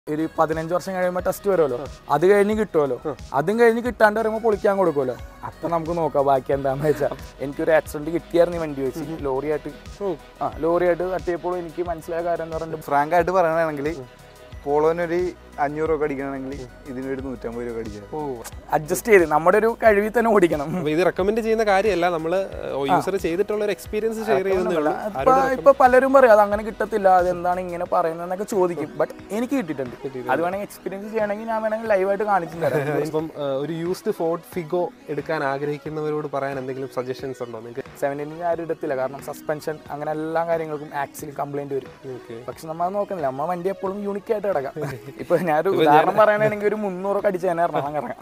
ഒരു പതിനഞ്ച് വർഷം കഴിയുമ്പോൾ ടെസ്റ്റ് വരുമല്ലോ അത് കഴിഞ്ഞ് കിട്ടുമല്ലോ അതും കഴിഞ്ഞ് കിട്ടാണ്ട് വരുമ്പോൾ പൊളിക്കാൻ കൊടുക്കുമല്ലോ അപ്പൊ നമുക്ക് നോക്കാം ബാക്കി എന്താന്ന് വെച്ചാൽ എനിക്കൊരു ആക്സിഡന്റ് കിട്ടിയായിരുന്നു ഈ വണ്ടി വെച്ച് ലോറിയായിട്ട് ആ ലോറിയായിട്ട് തട്ടിയപ്പോൾ എനിക്ക് മനസ്സിലായ കാര്യം എന്ന് പറഞ്ഞിട്ട് ഫ്രാങ്ക് ആയിട്ട് പറയണമെങ്കിൽ പോളോനൊരു അഞ്ഞൂറ് രൂപ അടിക്കണമെങ്കിൽ ഇതിനൊരു നൂറ്റമ്പത് രൂപ അടിക്കാം ഓ അഡ്ജസ്റ്റ് ചെയ്ത് നമ്മുടെ ഒരു കഴിവിൽ തന്നെ ഓടിക്കണം അപ്പൊ ഇത് റെക്കമെൻഡ് ചെയ്യുന്ന കാര്യമല്ല നമ്മൾ യൂസർ ചെയ്തിട്ടുള്ള ഒരു എക്സ്പീരിയൻസ് ഷെയർ ചെയ്യുന്നേ ഉള്ളൂ ഇപ്പൊ ഇപ്പൊ പലരും പറയും അത് അങ്ങനെ കിട്ടത്തില്ല അതെന്താണ് ഇങ്ങനെ പറയുന്നതെന്നൊക്കെ ചോദിക്കും ബട്ട് എനിക്ക് കിട്ടിയിട്ടുണ്ട് അത് വേണമെങ്കിൽ എക്സ്പീരിയൻസ് ചെയ്യണമെങ്കിൽ ഞാൻ വേണമെങ്കിൽ ലൈവായിട്ട് കാണിച്ചു തരാം ഇപ്പം ഏഹ്, ഒരു യൂസ്ഡ് ഫോർഡ് ഫിഗോ എടുക്കാൻ ആഗ്രഹിക്കുന്നവരോട് പറയാൻ എന്തെങ്കിലും സജഷൻസ് ഉണ്ടോ നിങ്ങൾക്ക് സെവൻറ്റീൻ ആരും ഇടത്തില്ല കാരണം സസ്പെൻഷൻ അങ്ങനെ എല്ലാ കാര്യങ്ങൾക്കും ആക്സിൽ കംപ്ലൈന്റ് വരും ഓക്കെ പക്ഷെ നമ്മൾ അത് നോക്കുന്നില്ല നമ്മ വണ്ടി എപ്പോഴും യൂണിക് ആയിട്ട് കിടക്കാം ഇപ്പൊ ഞാനൊരു ഉദാഹരണം പറയണെങ്കിൽ ഒരു മുന്നൂറൊക്കെ അടിച്ച് തന്നെ എറണാകുളം കിടക്കാം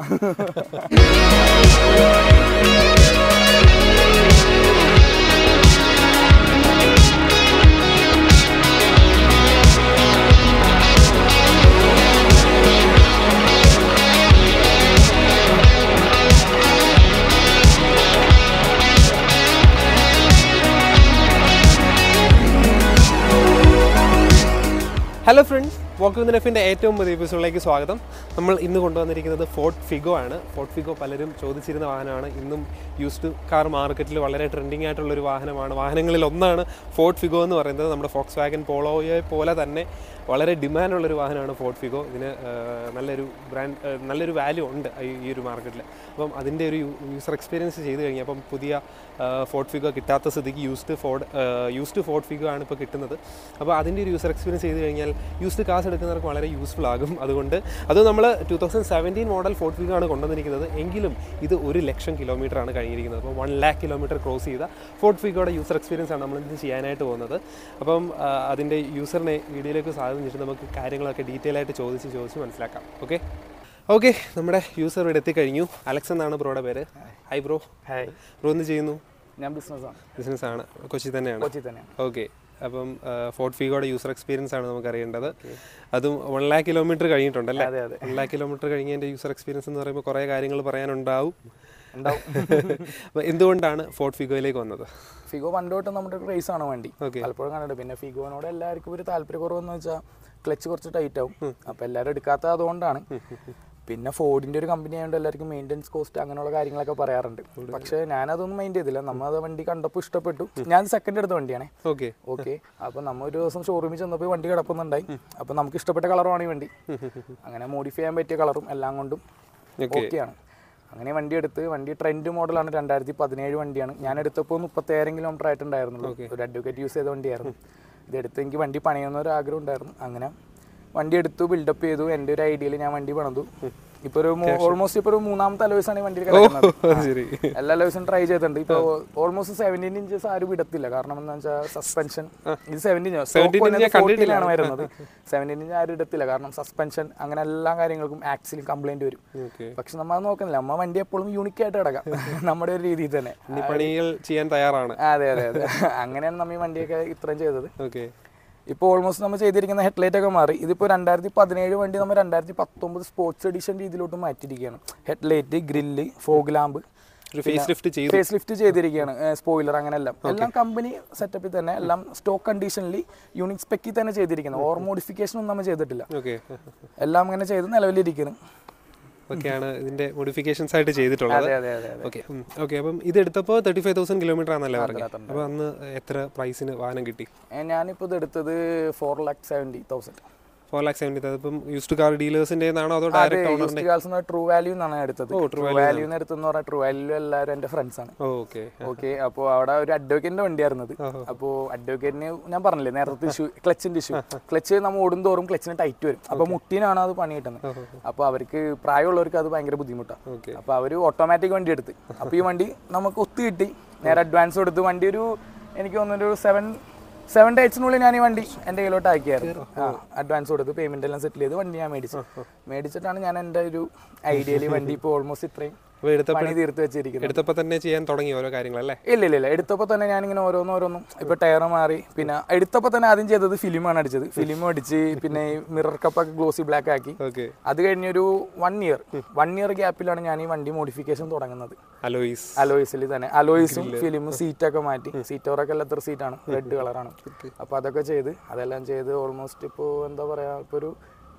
ഹലോ ഫ്രണ്ട്സ് വോക്ക് വിത്ത് നെഫിൻ്റെ ഏറ്റവും പുതിയ എപ്പിസോഡിലേക്ക് സ്വാഗതം നമ്മൾ ഇന്ന് കൊണ്ടുവന്നിരിക്കുന്നത് ഫോർട്ട് ഫിഗോ ആണ് ഫോർട്ട് ഫിഗോ പലരും ചോദിച്ചിരുന്ന വാഹനമാണ് ഇന്നും യൂസ്ഡ് കാർ മാർക്കറ്റിൽ വളരെ ട്രെൻഡിങ് ആയിട്ടുള്ള ഒരു വാഹനമാണ് വാഹനങ്ങളിൽ ഒന്നാണ് ഫോർട്ട് ഫിഗോ എന്ന് പറയുന്നത് നമ്മുടെ ഫോക്സ് വാഗൻ പോളോയെ പോലെ തന്നെ വളരെ ഡിമാൻഡുള്ളൊരു വാഹനമാണ് ഫോർട്ട് ഫിഗോ ഇതിന് ആ, നല്ലൊരു ബ്രാൻഡ് ആ, നല്ലൊരു വാല്യൂ ഉണ്ട് ഈ ഈ ഒരു മാർക്കറ്റിൽ അപ്പം അതിൻ്റെ ഒരു യൂസർ എക്സ്പീരിയൻസ് ചെയ്ത് കഴിഞ്ഞാൽ അപ്പം പുതിയ ഫോർട്ട് ഫിഗോ കിട്ടാത്ത സ്ഥിതിക്ക് used Ford used Ford Figo ആണ് ഇപ്പോൾ കിട്ടുന്നത് അപ്പോൾ അതിൻ്റെ ഒരു യൂസർ എക്സ്പീരിയൻസ് ചെയ്ത് കഴിഞ്ഞാൽ യൂസ്ഡ് കാസ് എടുക്കുന്നവർക്ക് വളരെ യൂസ്ഫുൾ ആകും അതുകൊണ്ട് അത് നമ്മൾ two thousand seventeen model Ford Figo ആണ് കൊണ്ടുവന്നിരിക്കുന്നത് എങ്കിലും ഇത് ഒരു ലക്ഷം കിലോമീറ്റർ ആണ് കഴിഞ്ഞിരിക്കുന്നത് അപ്പോൾ വൺ ലാക്ക് കിലോമീറ്റർ ക്രോസ് ചെയ്ത ഫോർട്ട് ഫിഗോയുടെ യൂസർ എക്സ്പീരിയൻസ് ആണ് നമ്മൾ ഇത് ചെയ്യാനായിട്ട് പോകുന്നത് അപ്പം ആ, അതിൻ്റെ യൂസറിനെ വീഡിയോയിലേക്ക് സ്വാഗതം ചെയ്തിട്ട് നമുക്ക് കാര്യങ്ങളൊക്കെ ഡീറ്റെയിൽ ആയിട്ട് ചോദിച്ച് ചോദിച്ച് മനസ്സിലാക്കാം ഓക്കെ ഓക്കെ നമ്മുടെ യൂസർ ഇവിടെ എത്തിക്കഴിഞ്ഞു അലക്സ് എന്നാണ് ബ്രോയുടെ പേര് ഹായ് ബ്രോ ഹായ് ബ്രോ എന്ത് ചെയ്യുന്നു ഞാൻ ബിസിനസ്സാണ് ബിസിനസ് ആണ് കൊച്ചി തന്നെയാണ് കൊച്ചി തന്നെയാണ് ഓക്കെ അപ്പം ഫോർട്ട് ഫീഗോയുടെ യൂസർ എക്സ്പീരിയൻസ് ആണ് നമുക്ക് അറിയേണ്ടത് അതും വൺ ലാക്ക് കിലോമീറ്റർ കഴിഞ്ഞിട്ടുണ്ടല്ലേ അതെ അതെ വൺ ലാക്ക് കിലോമീറ്റർ കഴിഞ്ഞതിൻ്റെ യൂസർ എക്സ്പീരിയൻസ് എന്ന് പറയുമ്പോൾ കുറേ കാര്യങ്ങൾ പറയാനുണ്ടാവും ഉണ്ടാവും അപ്പോൾ എന്തുകൊണ്ടാണ് ഫോർട്ട് ഫിഗോയിലേക്ക് വന്നത് ഫിഗോ പണ്ട് തൊട്ട് നമ്മുടെ ഒരു റേസ് ആണ് വണ്ടി Okay. പലപ്പോഴും കണ്ടിട്ട് പിന്നെ ഫിഗോനോട് എല്ലാവർക്കും ഒരു താല്പര്യക്കുറവെന്ന് വെച്ചാൽ ക്ലച്ച് കുറച്ച് ടൈറ്റ് ആവും അപ്പോൾ എല്ലാവരും എടുക്കാത്ത അതുകൊണ്ടാണ് പിന്നെ ഫോർഡിന്റെ ഒരു കമ്പനി ആയതുകൊണ്ട് എല്ലാവർക്കും മെയിൻ്റെനൻസ് കോസ്റ്റ് അങ്ങനെയുള്ള കാര്യങ്ങളൊക്കെ പറയാറുണ്ട് പക്ഷേ ഞാനതൊന്നും മൈൻഡ് ചെയ്തില്ല നമ്മൾ അത് വണ്ടി കണ്ടപ്പോൾ ഇഷ്ടപ്പെട്ടു ഞാൻ സെക്കൻഡ് എടുത്ത വണ്ടിയാണേ ഓക്കെ ഓക്കെ അപ്പോൾ നമ്മൾ ഒരു ദിവസം ഷോറൂമിൽ ചെന്നപ്പോൾ ഈ വണ്ടി കിടക്കുന്നുണ്ടായി അപ്പോൾ നമുക്ക് ഇഷ്ടപ്പെട്ട കളറുമാണ് ഈ വണ്ടി അങ്ങനെ മോഡിഫൈ ചെയ്യാൻ പറ്റിയ കളറും എല്ലാം കൊണ്ടും Okay. ഓക്കെയാണ് അങ്ങനെ വണ്ടി എടുത്ത് വണ്ടി ട്രെൻഡ് മോഡലാണ് രണ്ടായിരത്തി പതിനേഴ് വണ്ടിയാണ് ഞാൻ എടുത്തപ്പോൾ മുപ്പത്തേഴ് കിലോമീറ്റർ ആയിട്ടുണ്ടായിരുന്നുള്ളൂ ഒരു അഡ്വക്കേറ്റ് യൂസ് ചെയ്ത വണ്ടിയായിരുന്നു ഇതെടുത്ത് എനിക്ക് വണ്ടി പണിയുന്ന ഒരു ആഗ്രഹം ഉണ്ടായിരുന്നു അങ്ങനെ വണ്ടി എടുത്തു ബിൽഡപ്പ് ചെയ്തു എൻ്റെ ഒരു ഐഡിയയിൽ ഞാൻ വണ്ടി പണിതു ഇപ്പോൾ ഒരു ഓൾമോസ്റ്റ് ഇപ്പോൾ ഒരു മൂന്നാമത്തെ അലോയ്സാണ് ഈ വണ്ടിയിൽ കിടക്കുന്നത് അത് ശരി എല്ലാ ലെവൽസും ട്രൈ ചെയ്തിട്ടുണ്ട് ഇപ്പൊ ഓൾമോസ്റ്റ് സെവൻറ്റീൻ ഇഞ്ചസ് ആരും വിടത്തില്ല കാരണം എന്താ വെച്ചാൽ സസ്പെൻഷൻ ഇത് സെവൻറ്റീൻ 17 ഞാൻ കണ്ടിട്ടില്ല. ആണ് വരുന്നത് സെവൻറ്റീൻ ഇഞ്ച് ആരും ഇടത്തില്ല കാരണം സസ്പെൻഷൻ അങ്ങനെ എല്ലാ കാര്യങ്ങൾക്കും ആക്സിലും കംപ്ലൈന്റ് വരും ഓക്കെ പക്ഷെ നമ്മൾ അത് നോക്കുന്നില്ല നമ്മ വണ്ടി എപ്പോഴും യൂണിക് ആയിട്ട് കിടക്കാം നമ്മുടെ ഒരു രീതിയിൽ തന്നെ ഇനി പണികൾ ചെയ്യാൻ തയ്യാറാണ് അതെ അതെ അതെ അങ്ങനെയാണ് നമ്മൾ ഈ വണ്ടിയൊക്കെ ഇത്രയും ചെയ്തത് ഓക്കെ ഇപ്പോൾ ഓൾമോസ്റ്റ് നമ്മൾ ചെയ്തിരിക്കുന്ന ഹെഡ്ലൈറ്റ് ഒക്കെ മാറി ഇതിപ്പോൾ രണ്ടായിരത്തി പതിനേഴ് വണ്ടി നമ്മൾ രണ്ടായിരത്തി പത്തൊമ്പത് സ്പോർട്സ് എഡിഷൻ രീതിയിലോട്ട് മാറ്റിയിരിക്കുകയാണ് ഹെഡ്ലൈറ്റ് ഗ്രില്ല് ഫോഗ് ലാമ്പ് ഒരു ഫേസ് ലിഫ്റ്റ് ചെയ്തു ഫേസ് ലിഫ്റ്റ് ചെയ്തിരിക്കുകയാണ് സ്പോയിലർ അങ്ങനെ എല്ലാം എല്ലാം കമ്പനി സെറ്റപ്പിൽ തന്നെ എല്ലാം സ്റ്റോക്ക് കണ്ടീഷനിൽ യൂണിക് സ്പെക്കിൽ തന്നെ ചെയ്തിരിക്കുന്നത് ഓർ മോഡിഫിക്കേഷൻ ഒന്നും നമ്മൾ ചെയ്തിട്ടില്ല ഓക്കെ എല്ലാം അങ്ങനെ ചെയ്ത് നിലവിലിരിക്കുന്നു ഒക്കെയാണ് ഇതിന്റെ മോഡിഫിക്കേഷൻസ് ആയിട്ട് ചെയ്തിട്ടുള്ളത് അതെ അതെ അതെ അതെ ഓക്കെ ഓക്കെ അപ്പം ഇത് എടുത്തപ്പോൾ തേർട്ടി ഫൈവ് തൗസൻഡ് കിലോമീറ്റർ ആണല്ലേ പറഞ്ഞത് അപ്പോൾ അന്ന് എത്ര പ്രൈസിന് വാഹനം കിട്ടി ഏ, ഞാനിപ്പോൾ ഇത് എടുത്തത് four lakh seventy thousand four lakh seventy അതിപ്പം യൂസ്ഡ് കാർ ഡീലേഴ്സിൻ്റെ ആണോ അതോ ഡയറക്റ്റ് ഓണറിൻ്റെ ട്രൂ വാല്യൂ എന്നാണ് ഞാൻ എടുത്തത് ട്രൂ വാല്യൂ എന്ന് എടുത്തെന്ന് പറഞ്ഞാൽ ട്രൂ വാല്യൂ എല്ലാവരും എൻ്റെ ഫ്രണ്ട്സ് ആണ് ഓക്കെ ഓക്കെ അപ്പോൾ അവിടെ ഒരു അഡ്വക്കേറ്റിന്റെ വണ്ടിയായിരുന്നു അത് അപ്പോൾ അഡ്വക്കേറ്റിന് ഞാൻ പറഞ്ഞില്ലേ നേരത്തെ ഇഷ്യൂ ക്ലച്ചിന്റെ ഇഷ്യൂ ക്ലച്ച് നമ്മൾ ഓടും തോറും ക്ലച്ചിന് ടൈറ്റ് വരും അപ്പോൾ മുട്ടിനാണ് അത് പണി കിട്ടുന്നത് അപ്പോൾ അവർക്ക് പ്രായമുള്ളവർക്ക് അത് ഭയങ്കര ബുദ്ധിമുട്ടാണ് ഓക്കെ അപ്പോൾ അവർ ഓട്ടോമാറ്റിക് വണ്ടി എടുത്ത് അപ്പോൾ ഈ വണ്ടി നമുക്ക് ഒത്തു കിട്ടി നേരെ അഡ്വാൻസ് കൊടുത്ത് വണ്ടി ഒരു എനിക്ക് തോന്നുന്നു ഒരു സെവൻ സെവൻ ഡേറ്റ്സിനുള്ളിൽ ഞാൻ ഈ വണ്ടി എൻ്റെ കയ്യിലോട്ട് ആക്കിയായിരുന്നു ആ അഡ്വാൻസ് കൊടുത്ത് പേയ്മെന്റ് എല്ലാം സെറ്റിൽ ചെയ്ത് വണ്ടി ഞാൻ മേടിച്ചു മേടിച്ചിട്ടാണ് ഞാൻ എൻ്റെ ഒരു ഐഡിയയിൽ വണ്ടി ഇപ്പോൾ ഓൾമോസ്റ്റ് ഇത്രയും അപ്പോൾ എടുത്തപ്പോൾ പണി തീർത്ത് വെച്ചിരിക്കുന്നത് എടുത്തപ്പോൾ തന്നെ ചെയ്യാൻ തുടങ്ങി ഓരോ കാര്യങ്ങളല്ലേ ഇല്ല ഇല്ല ഇല്ല എടുത്തപ്പോൾ തന്നെ ഞാനിങ്ങനെ ഓരോന്നും ഓരോന്നും ഇപ്പൊ ടയർ മാറി പിന്നെ എടുത്തപ്പോൾ തന്നെ ആദ്യം ചെയ്തത് ഫിലിമാണ് അടിച്ചത് ഫിലിം അടിച്ച് പിന്നെ മിറർ കപ്പൊക്കെ ഗ്ലോസി ബ്ലാക്ക് ആക്കി ഓക്കെ അത് കഴിഞ്ഞൊരു വൺ ഇയർ വൺ ഇയർ ഗ്യാപ്പിലാണ് ഞാൻ ഈ വണ്ടി മോഡിഫിക്കേഷൻ തുടങ്ങുന്നത് അലോയിസ് അലോയിസിൽ തന്നെ അലോയിസും ഫിലിമും സീറ്റൊക്കെ മാറ്റി സീറ്റ് ഓറൊക്കെ ലെതർ സീറ്റാണ് റെഡ് കളറാണ് അപ്പോൾ അതൊക്കെ ചെയ്ത് അതെല്ലാം ചെയ്ത് ഓൾമോസ്റ്റ് ഇപ്പോൾ എന്താ പറയാ ഇപ്പോൾ ഒരു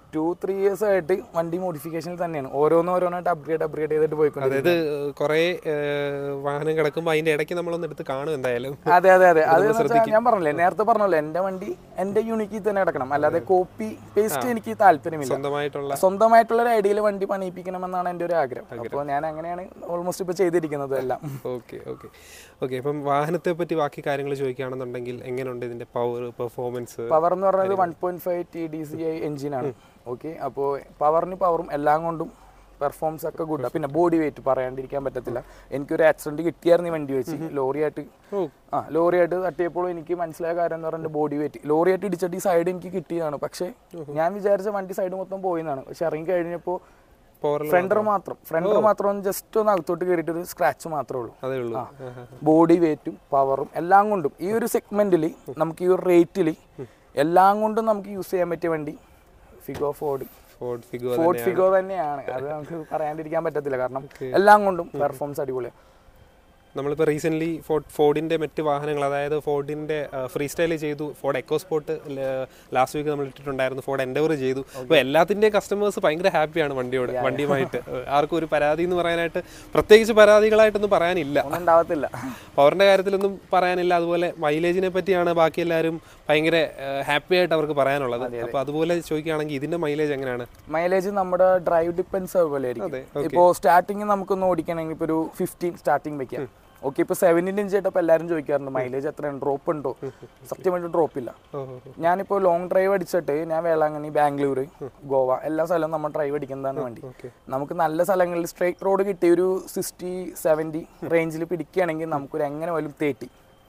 ടു ത്രീ ഇയേഴ്സ് ആയിട്ട് വണ്ടി മോഡിഫിക്കേഷനിൽ തന്നെയാണ് ഓരോന്ന് ഓരോന്നായിട്ട് അപ്ഗ്രേഡ് അപ്ഗ്രേഡ് ചെയ്തിട്ട് പോയിക്കൊണ്ടിരിക്കും അതായത് കുറേ ഏഹ്, വാഹനം കിടക്കുമ്പോൾ അതിന്റെ ഇടയ്ക്ക് നമ്മളൊന്ന് എടുത്ത് കാണും എന്തായാലും അതെ അതെ അതെ അത് എന്ന് വെച്ചാൽ ഞാൻ പറഞ്ഞില്ലേ നേരത്തെ പറഞ്ഞല്ലോ എന്റെ വണ്ടി എന്റെ യൂണിക്കിൽ തന്നെ കിടക്കണം അല്ലാതെ കോപ്പി പേസ്റ്റ് എനിക്ക് താല്പര്യമില്ല സ്വന്തമായിട്ടുള്ള സ്വന്തമായിട്ടുള്ള ഒരു ഐഡിയയിൽ വണ്ടി പണിയിപ്പിക്കണമെന്നാണ് എൻ്റെ ഒരു ആഗ്രഹം അപ്പോൾ ഞാൻ അങ്ങനെയാണ് ഓൾമോസ്റ്റ് ഇപ്പോൾ ചെയ്തിരിക്കുന്നത് എല്ലാം ഓക്കെ ഓക്കെ ഓക്കെ അപ്പം വാഹനത്തെ പറ്റി ബാക്കി കാര്യങ്ങൾ ചോദിക്കുകയാണെന്നുണ്ടെങ്കിൽ എങ്ങനെയുണ്ട് ഇതിന്റെ പവർ പെർഫോമൻസ് പവർ എന്ന് പറയുന്നത് one point five T D C I എഞ്ചിനാണ് ഓക്കെ അപ്പോൾ പവറിന് പവറും എല്ലാം കൊണ്ടും പെർഫോമൻസ് ഒക്കെ ഗുഡ് പിന്നെ ബോഡി വെയിറ്റ് പറയാണ്ടിരിക്കാൻ പറ്റത്തില്ല എനിക്കൊരു ആക്സിഡന്റ് കിട്ടിയായിരുന്നു ഈ വണ്ടി വെച്ച് ലോറിയായിട്ട് ഓ ആ ലോറിയായിട്ട് തട്ടിയപ്പോൾ എനിക്ക് മനസ്സിലായ കാര്യം എന്ന് പറയുന്നത് ബോഡി വെയിറ്റ് ലോറിയായിട്ട് ഇടിച്ചിട്ട് ഈ സൈഡ് എനിക്ക് കിട്ടിയതാണ് പക്ഷേ ഞാൻ വിചാരിച്ച വണ്ടി സൈഡ് മൊത്തം പോയിന്നാണ് പക്ഷെ ഇറങ്ങി കഴിഞ്ഞപ്പോൾ പവർ ഫ്രണ്ടർ മാത്രം ഫ്രണ്ടർ മാത്രം ജസ്റ്റ് ഒന്ന് അകത്തോട്ട് കയറിയിട്ട് ഒരു സ്ക്രാച്ച് മാത്രമേ ഉള്ളൂ അതേ ഉള്ളൂ ബോഡി വെയിറ്റും പവറും എല്ലാം കൊണ്ടും ഈ ഒരു സെഗ്മെന്റിൽ നമുക്ക് ഈ ഒരു റേറ്റിൽ എല്ലാം കൊണ്ടും നമുക്ക് യൂസ് ചെയ്യാൻ പറ്റിയ വണ്ടി Figo Ford Ford Figo Ford Figo തന്നെയാണ് അത് നമുക്ക് പറയാണ്ടിരിക്കാൻ പറ്റത്തില്ല കാരണം എല്ലാം കൊണ്ടും പെർഫോമൻസ് അടിപൊളിയാണ് നമ്മളിപ്പോൾ റീസെൻ്റ്ലി ഫോർഡ് ഫോർഡിൻ്റെ മറ്റ് വാഹനങ്ങൾ അതായത് ഫോർഡിൻ്റെ ഫ്രീ സ്റ്റൈൽ ചെയ്തു Ford EcoSport last week നമ്മൾ ഇട്ടിട്ടുണ്ടായിരുന്നു ഫോർഡ് എൻഡവർ ചെയ്തു അപ്പോൾ എല്ലാത്തിൻ്റെയും കസ്റ്റമേഴ്സ് ഭയങ്കര ഹാപ്പിയാണ് വണ്ടിയോട് വണ്ടിയുമായിട്ട് ഏഹ് ആർക്കും ഒരു പരാതി എന്ന് പറയാനായിട്ട് പ്രത്യേകിച്ച് പരാതികളായിട്ടൊന്നും പറയാനില്ല ഒന്നും ഉണ്ടാവത്തില്ല പവറിൻ്റെ കാര്യത്തിലൊന്നും പറയാനില്ല അതുപോലെ മൈലേജിനെ പറ്റിയാണ് ബാക്കി എല്ലാവരും ഭയങ്കര ഹാപ്പി ആയിട്ട് അവർക്ക് പറയാനുള്ളത് അപ്പോൾ അതുപോലെ ചോദിക്കുകയാണെങ്കിൽ ഇതിൻ്റെ മൈലേജ് എങ്ങനെയാണ് മൈലേജ് നമ്മുടെ ഡ്രൈവ് ഡിപ്പെൻസ് പോലെ ആയിരിക്കും അതെ, ഇപ്പോൾ സ്റ്റാർട്ടിങ് നമുക്കൊന്ന് ഓടിക്കണമെങ്കിൽ ഇപ്പോൾ ഒരു ഫിഫ്റ്റീൻ സ്റ്റാർട്ടിങ് വെക്കാം ഓക്കെ ഇപ്പോൾ സെവൻറ്റീൻ ഇഞ്ച് ആയിട്ടപ്പോൾ എല്ലാവരും ചോദിക്കാറുണ്ട് മൈലേജ് എത്രയാണ് ഡ്രോപ്പ് ഉണ്ടോ സത്യമായിട്ട് ഡ്രോപ്പ് ഇല്ല ഓ ഞാനിപ്പോൾ ലോങ് ഡ്രൈവ് അടിച്ചിട്ട് ഞാൻ വേളാങ്കണ്ണി ബാംഗ്ലൂർ ഗോവ എല്ലാ സ്ഥലവും നമ്മൾ ഡ്രൈവ് അടിക്കുന്നതാണ് വണ്ടി ഓക്കെ നമുക്ക് നല്ല സ്ഥലങ്ങളിൽ സ്ട്രേറ്റ് റോഡ് കിട്ടി ഒരു സിക്സ്റ്റി സെവൻറ്റി റേഞ്ചിൽ പിടിക്കുകയാണെങ്കിൽ നമുക്കൊരു എങ്ങനെ പോലും തേട്ടി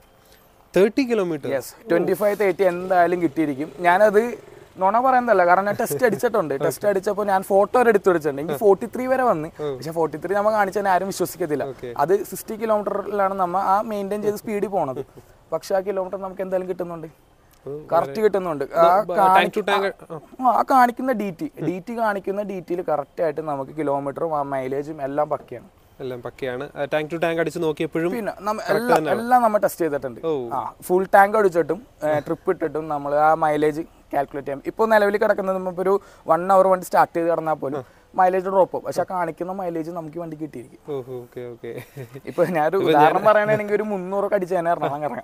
തേർട്ടി കിലോമീറ്റർ യെസ് ട്വന്റി ഫൈവ് തേർട്ടി എന്തായാലും കിട്ടിയിരിക്കും ഞാനത് നുണ പറയുന്നതല്ല കാരണം ഞാൻ ടെസ്റ്റ് അടിച്ചിട്ടുണ്ട് ടെസ്റ്റ് അടിച്ചപ്പോൾ ഞാൻ ഫോട്ടോ വരെ എടുത്തു വെച്ചിട്ടുണ്ട് എനിക്ക് ഫോർട്ടി ത്രീ വരെ വന്ന് പക്ഷെ ഫോർട്ടി ത്രീ നമ്മൾ കാണിച്ചാൽ ആരും വിശ്വസിക്കത്തില്ല അത് സിക്സ്റ്റി കിലോമീറ്ററിലാണ് നമ്മൾ ആ മെയിൻറ്റെയിൻ ചെയ്ത് സ്പീഡിൽ പോണത് പക്ഷെ ആ കിലോമീറ്റർ നമുക്ക് എന്തായാലും കിട്ടുന്നുണ്ട് കറക്റ്റ് കിട്ടുന്നുണ്ട് ആ ടാങ്ക് ടു ടാങ്ക് ആ, ആ കാണിക്കുന്ന ഡി ടി ഡി ടി കാണിക്കുന്ന ഡി ടിയിൽ കറക്റ്റ് ആയിട്ട് നമുക്ക് കിലോമീറ്ററും ആ മൈലേജും എല്ലാം പക്കയാണ് എല്ലാം പക്കയാണ് ടാങ്ക് ടു ടാങ്ക് അടിച്ച് നോക്കിയപ്പോഴും പിന്നെ നമ്മ- എല്ലാം എല്ലാം നമ്മൾ ടെസ്റ്റ് ചെയ്തിട്ടുണ്ട് ഓ. ആ ഫുൾ ടാങ്ക് അടിച്ചിട്ടും ട്രിപ്പ് ഇട്ടിട്ടും നമ്മൾ ആ മൈലേജ് കാൽക്കുലേറ്റ് ചെയ്യാം ഇപ്പോൾ നിലവിൽ കിടക്കുന്നത് ഇപ്പോൾ ഒരു വൺ അവർ വണ്ടി സ്റ്റാർട്ട് ചെയ്ത് കിടന്നാൽ പോലും മൈലേജ് ഡ്രോപ്പ് ആവും പക്ഷെ ആ കാണിക്കുന്ന മൈലേജ് നമുക്ക് ഈ വണ്ടി കിട്ടിയിരിക്കും ഓഹോ ഓക്കെ ഓക്കെ ഇപ്പൊ ഞാനൊരു ഉദാഹരണം പറയുകയാണെങ്കിൽ ഒരു മുന്നൂറൊക്കെ അടിച്ച് തന്നെ എറണാകുളം ഇറങ്ങാം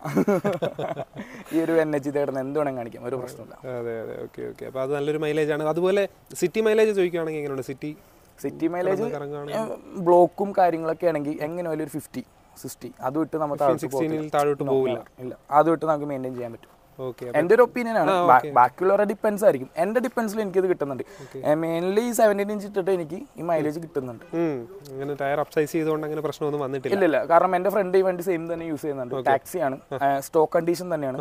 ഈ ഒരു എൻ എച്ച് കിടന്ന് എന്ത് വേണമെങ്കിൽ കാണിക്കാം ഒരു പ്രശ്നമില്ല അതെ അതെ ഓക്കെ ഓക്കെ അപ്പോൾ അത് നല്ലൊരു മൈലേജ് ആണ് അതുപോലെ സിറ്റി മൈലേജ് ചോദിക്കുകയാണെങ്കിൽ എങ്ങനെയുണ്ട് സിറ്റി സിറ്റി മൈലേജ് കറങ്ങുകയാണെങ്കിൽ ബ്ലോക്കും കാര്യങ്ങളൊക്കെ ആണെങ്കിൽ എങ്ങനെ ഒരു ഫിഫ്റ്റി സിക്സ്റ്റി അത് വിട്ട് നമ്മൾ താഴോട്ട് പോകത്തില്ല. സിക്സ്റ്റീനിൽ താഴോട്ട് പോകില്ല ഇല്ല അത് വിട്ട് നമുക്ക് മെയിൻറ്റെയിൻ ചെയ്യാൻ പറ്റും ഓക്കെ എന്റെ ഒരു ഒപ്പീനിയൻ ആണ് ബാ- ബാക്കിയുള്ളവരുടെ ഡിപ്പെൻസ് ആയിരിക്കും എന്റെ ഡിപ്പെൻസിൽ എനിക്കിത് കിട്ടുന്നുണ്ട് മെയിൻലി സെവൻറ്റീൻ ഇഞ്ച് ഇട്ടിട്ട് എനിക്ക് ഈ മൈലേജ് കിട്ടുന്നുണ്ട് അങ്ങനെ ടയർ അപ്സൈസ് ചെയ്തുകൊണ്ട് അങ്ങനെ പ്രശ്നമൊന്നും വന്നിട്ടില്ല ഇല്ല ഇല്ല കാരണം എന്റെ ഫ്രണ്ട് ഈ വണ്ടി സെയിം തന്നെ യൂസ് ചെയ്യുന്നുണ്ട് ടാക്സി ആണ് സ്റ്റോക്ക് കണ്ടീഷൻ തന്നെയാണ്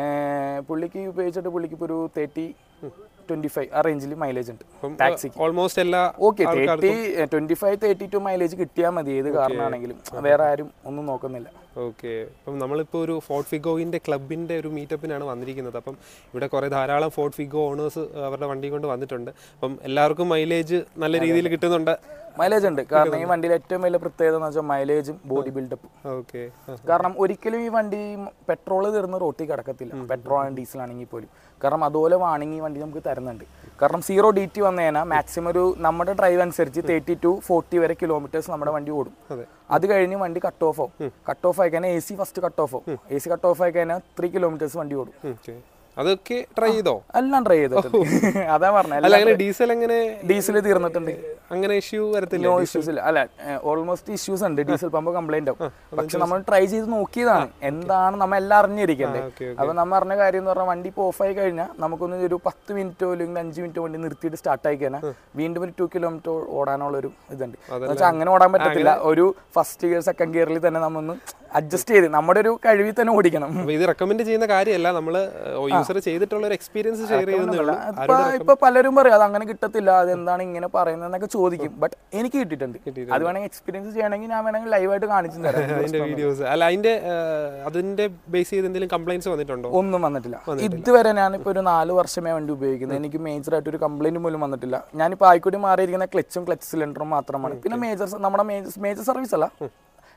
ഏഹ് പുള്ളിക്ക് ഉപയോഗിച്ചിട്ട് പുള്ളിക്ക് ഇപ്പോൾ ഒരു തേർട്ടി ട്വന്റി ഫൈവ് ആ റേഞ്ചിൽ മൈലേജ് ഉണ്ട് ടാക്സിക്ക് ഓൾമോസ്റ്റ് എല്ലാ okay thirty twenty five thirty to mileage കിട്ടിയാൽ മതി ഏത് കാരണമാണെങ്കിലും വേറെ ആരും ഒന്നും നോക്കുന്നില്ല ഓക്കെ അപ്പം നമ്മളിപ്പോൾ ഒരു ഫോർട്ട് ഫിഗോയിൻ്റെ ക്ലബിൻ്റെ ഒരു മീറ്റപ്പിനാണ് വന്നിരിക്കുന്നത് അപ്പം ഇവിടെ കുറേ ധാരാളം ഫോർട്ട് ഫിഗോ ഓണേഴ്സ് അവരുടെ വണ്ടി കൊണ്ട് വന്നിട്ടുണ്ട് അപ്പം എല്ലാവർക്കും മൈലേജ് നല്ല രീതിയിൽ കിട്ടുന്നുണ്ട് മൈലേജ് ഉണ്ട് കാരണം ഈ വണ്ടിയിൽ ഏറ്റവും വലിയ പ്രത്യേകത എന്ന് വെച്ചാൽ മൈലേജും ബോഡി ബിൽഡപ്പും ഓക്കെ കാരണം ഒരിക്കലും ഈ വണ്ടി പെട്രോൾ തീർന്ന് റോട്ടിൽ കിടക്കത്തില്ല പെട്രോൾ ആണ് ഡീസൽ ആണെങ്കിൽ പോലും കാരണം അതുപോലെ വാണിങ് ഈ വണ്ടി നമുക്ക് തരുന്നുണ്ട് കാരണം സീറോ ഡി ടി വന്നു കഴിഞ്ഞാൽ മാക്സിമം ഒരു നമ്മുടെ ഡ്രൈവ് അനുസരിച്ച് തേർട്ടി ടു ഫോർട്ടി വരെ കിലോമീറ്റേഴ്സ് നമ്മുടെ വണ്ടി ഓടും അതെ അത് കഴിഞ്ഞ് വണ്ടി കട്ട് ഓഫ് ആവും കട്ട് ഓഫ് ആയി കഴിഞ്ഞാൽ A C first cut off ആവും എ സി കട്ട് ഓഫ് ആയി കഴിഞ്ഞാൽ ത്രീ കിലോമീറ്റേഴ്സ് വണ്ടി ഓടും ഓക്കെ അതൊക്കെ ട്രൈ ചെയ്തോ എല്ലാം ട്രൈ ചെയ്തിട്ടുണ്ട് അതാ പറഞ്ഞ അല്ല അങ്ങനെ ഡീസൽ എങ്ങനെ ഡീസൽ തീർന്നിട്ടുണ്ട് അങ്ങനെ ഇഷ്യൂ വരത്തില്ല നോ ഇഷ്യൂസ് ഇല്ല അല്ല ഓൾമോസ്റ്റ് ഇഷ്യൂസ് ഉണ്ട് ഡീസൽ പമ്പ് കംപ്ലൈന്റ് ആവും പക്ഷെ നമ്മൾ ട്രൈ ചെയ്ത് നോക്കിയതാണ് എന്താണ് നമ്മൾ എല്ലാം അറിഞ്ഞിരിക്കണ്ടേ ഓക്കെ അപ്പൊ നമ്മൾ അറിഞ്ഞ കാര്യം എന്ന് പറഞ്ഞാൽ വണ്ടി ഇപ്പോൾ ഓഫ് ആയി കഴിഞ്ഞാൽ നമുക്കൊന്ന് ഒരു പത്ത് മിനിറ്റോ അല്ലെങ്കിൽ അഞ്ച് മിനിറ്റോ വണ്ടി നിർത്തിയിട്ട് സ്റ്റാർട്ട് ആയി കഴിഞ്ഞാൽ വീണ്ടും ഒരു ടു കിലോമീറ്റർ ഓടാനുള്ള ഒരു ഇതുണ്ട് എന്ന് വെച്ചാൽ അങ്ങനെ ഓടാൻ പറ്റത്തില്ല ഒരു ഫസ്റ്റ് ഗിയർ സെക്കൻഡ് ഗിയറിൽ തന്നെ നമ്മൊന്ന് അഡ്ജസ്റ്റ് ചെയ്ത് നമ്മുടെ ഒരു കഴിവിൽ തന്നെ ഓടിക്കണം അപ്പോൾ ഇത് റെക്കമെൻഡ് ചെയ്യുന്ന കാര്യമല്ല നമ്മൾ യൂസർ ചെയ്തിട്ടുള്ള ഒരു എക്സ്പീരിയൻസ് ഷെയർ ചെയ്യുന്നേ ഉള്ളൂ ഇപ്പൊ ഇപ്പൊ പലരും പറയും അത് അങ്ങനെ കിട്ടത്തില്ല അത് എന്താണ് ഇങ്ങനെ പറയുന്നതെന്നൊക്കെ ചോദിക്കും ബട്ട് എനിക്ക് കിട്ടിയിട്ടുണ്ട് അത് വേണമെങ്കിൽ എക്സ്പീരിയൻസ് ചെയ്യണമെങ്കിൽ ഞാൻ വേണമെങ്കിൽ ലൈവായിട്ട് കാണിച്ചു തരാം അതിന്റെ വീഡിയോസ് അല്ല അതിന്റെ ഏഹ്, അതിന്റെ ബേസ് ചെയ്ത് എന്തെങ്കിലും കംപ്ലൈൻറ്റ്സ് വന്നിട്ടുണ്ടോ ഒന്നും വന്നിട്ടില്ല ഇതുവരെ ഞാനിപ്പോ ഒരു നാല് വർഷമേ വണ്ടി ഉപയോഗിക്കുന്നത് എനിക്ക് മേജർ ആയിട്ട് ഒരു കംപ്ലൈന്റ് പോലും വന്നിട്ടില്ല ഞാനിപ്പോ ആയിക്കോട്ടെ മാറിയിരിക്കുന്ന ക്ലച്ചും ക്ലച്ച് സിലിണ്ടറും മാത്രമാണ് പിന്നെ മേജർ നമ്മുടെ മേജർ സർവീസ് അല്ല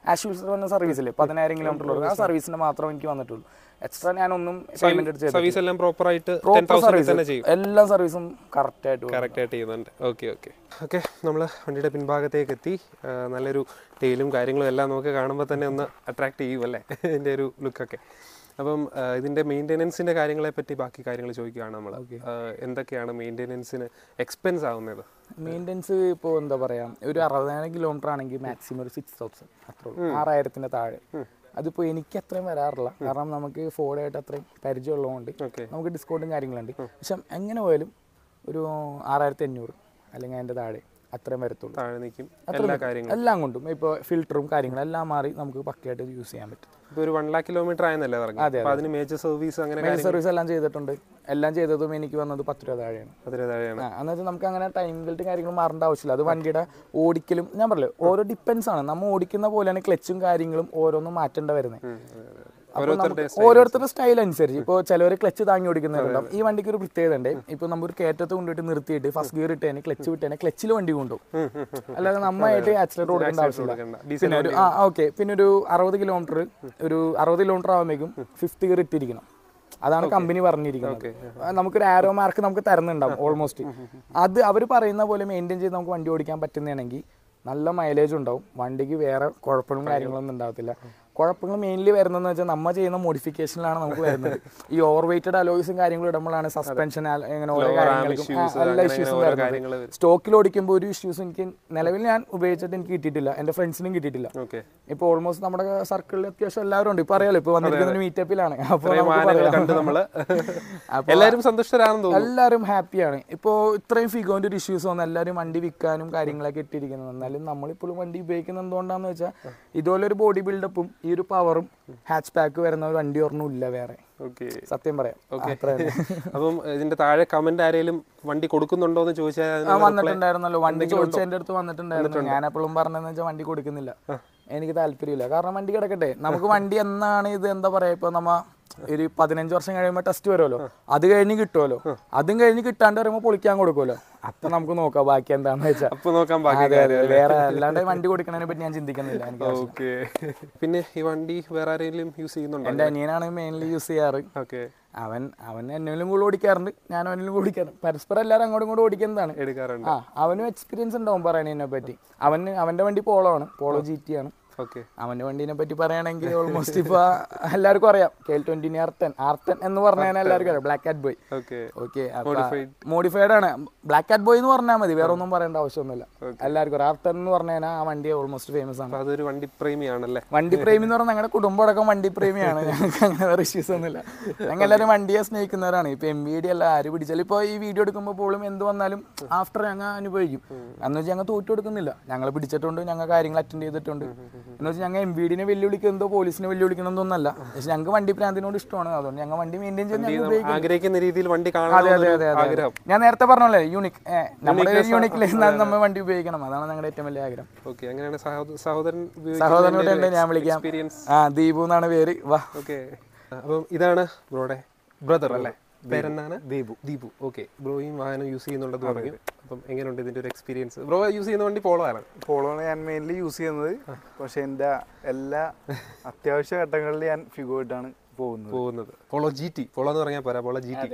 ആസ് യൂസർ വന്ന സർവീസില്ലേ പതിനായിരം കിലോമീറ്റർ ആ സർവീസിന് മാത്രം എനിക്ക് വന്നിട്ടുള്ളൂ എക്സ്ട്രാ ഞാനൊന്നും പേയ്മെന്റ് എടുത്ത് സർവീസ് എല്ലാം പ്രോപ്പർ ആയിട്ട് ടെൻ പ്രോപ്പർ തൗസൻഡ് സർവീസ് തന്നെ ചെയ്യും എല്ലാ സർവീസും കറക്റ്റ് ആയിട്ട് പോകും. കറക്റ്റ് ആയിട്ട് ചെയ്യുന്നുണ്ട് ഓക്കെ ഓക്കെ ഓക്കെ നമ്മൾ വണ്ടിയുടെ പിൻഭാഗത്തേക്ക് എത്തി ആ, നല്ലൊരു ടെയിലും കാര്യങ്ങളും എല്ലാം നമുക്ക് കാണുമ്പോൾ തന്നെ ഒന്ന് അട്രാക്ട് ചെയ്യും അല്ലേ ഇതിൻ്റെ ഒരു ലുക്കൊക്കെ അപ്പം ആ, ഇതിന്റെ മെയിൻ്റെനൻസിന്റെ കാര്യങ്ങളെ പറ്റി ബാക്കി കാര്യങ്ങൾ ചോദിക്കുകയാണ് നമ്മൾ എന്തൊക്കെയാണ് മെയിൻ്റെനൻസിന് എക്സ്പെൻസ് ആവുന്നത് മെയിൻ്റെനൻസ് ഇപ്പോൾ എന്താ പറയാ ഒരു അറുപതിനായിരം കിലോമീറ്റർ ആണെങ്കിൽ മാക്സിമം ഒരു സിക്സ് തൗസൻഡ് അത്രേ ഉള്ളൂ ആറായിരത്തിന്റെ താഴെ അതിപ്പോൾ എനിക്ക് അത്രയും വരാറില്ല കാരണം നമുക്ക് ഫോർഡായിട്ട് അത്രയും പരിചയമുള്ളതുകൊണ്ട് ഓക്കെ നമുക്ക് ഡിസ്കൗണ്ടും കാര്യങ്ങളുണ്ട് പക്ഷെ എങ്ങനെ പോയാലും ഒരു ആറായിരത്തി അഞ്ഞൂറ് അല്ലെങ്കിൽ അതിൻ്റെ താഴെ അത്രയും വരത്തുള്ളൂ താഴെ നിൽക്കും എല്ലാ കാര്യങ്ങളും എല്ലാം കൊണ്ടും ഇപ്പോൾ ഫിൽറ്ററും കാര്യങ്ങളും എല്ലാം മാറി നമുക്ക് പക്കയായിട്ട് യൂസ് ചെയ്യാൻ പറ്റും ഇപ്പോൾ ഒരു വൺ ലാക്ക് കിലോമീറ്റർ ആയെന്നല്ലേ പറഞ്ഞു അപ്പോൾ അതിന് മേജർ സർവീസ് അങ്ങനെ മെയിൻ സർവീസ് എല്ലാം ചെയ്തിട്ടുണ്ട് എല്ലാം ചെയ്തതും എനിക്ക് വന്നത് പത്ത് രൂപ താഴെയാണ് അതിന് താഴെയാണ് ആ എന്നുവെച്ചാൽ നമുക്ക് അങ്ങനെ ടൈം ബെൽറ്റ് കാര്യങ്ങളും മാറേണ്ട ആവശ്യമില്ല അത് വണ്ടിയുടെ ഓടിക്കലും ഞാൻ പറഞ്ഞില്ലേ ഓരോ ഡിപ്പെൻസ് ആണ് നമ്മൾ ഓടിക്കുന്ന പോലെയാണ് ക്ലച്ചും കാര്യങ്ങളും ഓരോന്നും മാറ്റേണ്ട വരുന്നത് അപ്പോൾ നമുക്ക് ഓരോരുത്തരുടെ സ്റ്റൈൽ അനുസരിച്ച് ഇപ്പോൾ ചിലവർ ക്ലച്ച് താങ്ങി ഓടിക്കുന്നവരുണ്ടാവും ഈ വണ്ടിക്ക് ഒരു പ്രത്യേകത ഉണ്ട് ഇപ്പോൾ നമ്മൾ ഒരു കയറ്റത്ത് കൊണ്ടുപോയിട്ട് നിർത്തിയിട്ട് ഫസ്റ്റ് ഗിയർ ഇട്ടേനെ ക്ലച്ച് വിട്ടേനെ ക്ലച്ചിൽ വണ്ടി കൊണ്ടുപോകും അല്ലാതെ നമ്മായിട്ട് ആക്സിലേറ്റർ കൊടുക്കേണ്ട ആവശ്യമില്ല കൊടുക്കണ്ട. പിന്നെ ഒരു ആ ഓക്കെ പിന്നെ ഒരു അറുപത് കിലോമീറ്റർ ഒരു അറുപത് കിലോമീറ്റർ ആകുമ്പോഴേക്കും ഫിഫ്ത്ത് ഗിയർ ഇട്ടിരിക്കണം അതാണ് കമ്പനി പറഞ്ഞിരിക്കുന്നത് ആ, നമുക്കൊരു ആരോ മാർക്ക് നമുക്ക് തരുന്നുണ്ടാവും ഓൾമോസ്റ്റ് അത് അവർ പറയുന്ന പോലെ മെയിൻറ്റെയിൻ ചെയ്ത് നമുക്ക് വണ്ടി ഓടിക്കാൻ പറ്റുന്നതാണെങ്കിൽ നല്ല മൈലേജ് ഉണ്ടാവും വണ്ടിക്ക് വേറെ കുഴപ്പങ്ങളും കാര്യങ്ങളൊന്നും ഉണ്ടാവത്തില്ല കുഴപ്പങ്ങൾ മെയിൻലി വരുന്നതെന്ന് വെച്ചാൽ നമ്മൾ ചെയ്യുന്ന മോഡിഫിക്കേഷനിലാണ് നമുക്ക് വരുന്നത് ഈ ഓവർ വെയിറ്റഡ് അലോയ്സും കാര്യങ്ങളും ഇടുമ്പോഴാണ് സസ്പെൻഷൻ ഇങ്ങനെ ഓരോ കാര്യങ്ങൾക്കും ആ, എല്ലാ ഇഷ്യൂസും കാര്യങ്ങൾ വരുന്നത് സ്റ്റോക്കിൽ ഓടിക്കുമ്പോൾ ഒരു ഇഷ്യൂസ് എനിക്ക് നിലവിൽ ഞാൻ ഉപയോഗിച്ചിട്ട് എനിക്ക് കിട്ടിയിട്ടില്ല എൻ്റെ ഫ്രണ്ട്സിനും കിട്ടിയിട്ടില്ല ഓക്കെ ഇപ്പോൾ ഓൾമോസ്റ്റ് നമ്മുടെ സർക്കിളിൽ അത്യാവശ്യം എല്ലാവരും ഉണ്ട് ഇപ്പൊ അറിയാലോ ഇപ്പൊ വന്നിരിക്കുന്ന മീറ്റപ്പിലാണ് അപ്പോൾ ഇത്രയും നമുക്ക് വാഹനങ്ങൾ പറയാം. കണ്ട് നമ്മള് അപ്പൊ എല്ലാവരും സന്തുഷ്ടരാണെന്ന് തോന്നുന്നു എല്ലാവരും ഹാപ്പിയാണ് ഇപ്പോൾ ഇത്രയും ഫിഗോന്റെ ഒരു ഇഷ്യൂസ് വന്ന് എല്ലാവരും വണ്ടി വിൽക്കാനും കാര്യങ്ങളൊക്കെ ഇട്ടിരിക്കുന്നത് എന്നാലും നമ്മളിപ്പോഴും വണ്ടി ഉപയോഗിക്കുന്നത് എന്തുകൊണ്ടാന്ന് വെച്ചാൽ ഇതുപോലെ ഒരു ബോഡി ബിൽഡപ്പും ഈ ഒരു പവറും ഹാച്ച് പാക്ക് വരുന്ന ഒരു വണ്ടി ഒരെണ്ണം ഇല്ല വേറെ ഓക്കെ സത്യം പറയാം അത്ര തന്നെ. അപ്പം ഇതിന്റെ താഴെ കമന്റ് ആരെങ്കിലും വണ്ടി കൊടുക്കുന്നുണ്ടോ എന്ന് ചോദിച്ചാൽ ആ അതിനുള്ള reply- വന്നിട്ടുണ്ടായിരുന്നല്ലോ വണ്ടി ചോദിച്ച എന്റെ അടുത്ത് വന്നിട്ടുണ്ടായിരുന്നു ഞാൻ എപ്പോഴും പറഞ്ഞതെന്ന് വെച്ചാൽ വണ്ടി കൊടുക്കുന്നില്ല എനിക്ക് താല്പര്യമില്ല കാരണം വണ്ടി കിടക്കട്ടെ നമുക്ക് വണ്ടി എന്നാണ് ഇത് എന്താ പറയാ ഇപ്പൊ നമ്മ ഒരു പതിനഞ്ച് വർഷം കഴിയുമ്പോൾ ടെസ്റ്റ് വരുമല്ലോ അത് കഴിഞ്ഞ് കിട്ടുമല്ലോ അതും കഴിഞ്ഞ് കിട്ടാണ്ട് വരുമ്പോൾ പൊളിക്കാൻ കൊടുക്കുമല്ലോ അപ്പൊ നമുക്ക് നോക്കാം ബാക്കി എന്താന്ന് വെച്ചാൽ അപ്പൊ നോക്കാൻ ബാക്കി അതെ അതെ വേറെ അല്ലാണ്ട് വണ്ടി കൊടുക്കണതിനെ പറ്റി ഞാൻ ചിന്തിക്കുന്നില്ല എനിക്ക് ഓക്കെ പിന്നെ ഈ വണ്ടി വേറെ ആരെങ്കിലും യൂസ് ചെയ്യുന്നുണ്ടോ എന്റെ അനിയനാണ് മെയിൻലി യൂസ് ചെയ്യാറ് ഓക്കെ അവൻ അവൻ എന്നിലും കൂടെ ഓടിക്കാറുണ്ട് ഞാൻ അവനിലും കൂടെ ഓടിക്കാറുണ്ട് പരസ്പരം എല്ലാവരും അങ്ങോട്ടും ഇങ്ങോട്ടും ഓടിക്കുന്നതാണ് എടുക്കാറുണ്ട് ആ അവനും എക്സ്പീരിയൻസ് ഉണ്ടാവും പറയണതിനെ പറ്റി അവന് അവന്റെ വണ്ടി പോളോ ആണ് പോളോ ജി ടി ആണ് ഓക്കെ അവന്റെ വണ്ടീനെ പറ്റി പറയുകയാണെങ്കിൽ ഓൾമോസ്റ്റ് ഇപ്പൊ എല്ലാവർക്കും അറിയാം K L twenty R ten R ten എന്ന് പറഞ്ഞാൽ എല്ലാവർക്കും അറിയാം black at boy okay okay modified ആണ് ബ്ലാക്ക് ആറ്റ് ബോയ് എന്ന് പറഞ്ഞാൽ മതി വേറെ ഒന്നും പറയേണ്ട ആവശ്യമൊന്നുമില്ല എല്ലാവർക്കും അറിയാം ആർ ടെൻ എന്ന് പറഞ്ഞാൽ ആ വണ്ടി ഓൾമോസ്റ്റ് ഫേമസ് ആണ് അപ്പൊ അതൊരു വണ്ടി പ്രേമിയാണല്ലേ വണ്ടി പ്രേമി എന്ന് പറഞ്ഞാൽ ഞങ്ങളുടെ കുടുംബം അടക്കം വണ്ടി പ്രേമിയാണ് ഞങ്ങൾക്ക് അങ്ങനെ വേറെ ഇഷ്യൂസ് ഒന്നുമില്ല ഞങ്ങൾ എല്ലാവരും വണ്ടിയെ സ്നേഹിക്കുന്നവരാണ് ഇപ്പൊ എം ബി ഡി അല്ല ആര് പിടിച്ചാലും ഇപ്പോൾ ഈ വീഡിയോ എടുക്കുമ്പോൾ പോലും എന്ത് വന്നാലും ആഫ്റ്റർ ഞങ്ങൾ അനുഭവിക്കും എന്ന് വെച്ചാൽ ഞങ്ങൾ തോറ്റു കൊടുക്കുന്നില്ല ഞങ്ങൾ പിടിച്ചിട്ടുണ്ട് ഞങ്ങൾ കാര്യങ്ങൾ അറ്റൻഡ് ചെയ്തിട്ടുണ്ട് എന്ന് വെച്ചാൽ ഞങ്ങൾ എം ബി ഡിനെ വെല്ലുവിളിക്കുന്നതോ പോലീസിനെ വെല്ലുവിളിക്കുന്നതൊന്നല്ല പക്ഷെ ഞങ്ങൾക്ക് വണ്ടി പ്രാന്തിനോട് ഇഷ്ടമാണ് അതുകൊണ്ട് ഞങ്ങൾ വണ്ടി മെയിൻറ്റെയിൻ ചെയ്ത് ഞങ്ങൾ ഉപയോഗിക്കും ആഗ്രഹിക്കുന്ന രീതിയിൽ വണ്ടി അതെ അതെ അതെ കാണാൻ അതെ ആഗ്രഹം ഞാൻ നേരത്തെ പറഞ്ഞല്ലേ യൂണിക് നമ്മുടെ യൂണിക്കിൽ നമ്മൾ വണ്ടി ഉപയോഗിക്കണം അതാണ് ഞങ്ങളുടെ ഏറ്റവും വലിയ ആഗ്രഹം ഓക്കെ അങ്ങനെയാണ് സഹോദ- സഹോദരൻ സഹോദരനോട് ഉണ്ട് ഞാൻ വിളിക്കാം എക്സ്പീരിയൻസ് ആ ദീപു എന്നാണ് പേര് വാ ഓക്കെ അപ്പം ഇതാണ് ബ്രോയുടെ ബ്രദർ അല്ലേ പേരെന്താണ് ദീപു ദീപു ഓക്കെ ബ്രോയും വാഹനം യൂസ് ചെയ്യുന്നുണ്ടെന്ന് പറഞ്ഞു അപ്പം എങ്ങനെയുണ്ട് ഇതിന്റെ ഒരു എക്സ്പീരിയൻസ് ബ്രോ യൂസ് ചെയ്യുന്ന വണ്ടി പോളോ ആണ് പോളോ ആണ് ഞാൻ മെയിൻലി യൂസ് ചെയ്യുന്നത് പക്ഷെ എൻ്റെ എല്ലാ അത്യാവശ്യ ഘട്ടങ്ങളിൽ ഞാൻ ഫിഗോ ആയിട്ടാണ് പോകുന്നത് പോകുന്നത് പോളോ ജി ടി പോളോ എന്ന് പറഞ്ഞാൽ പോരാ പോളോ ജി ടി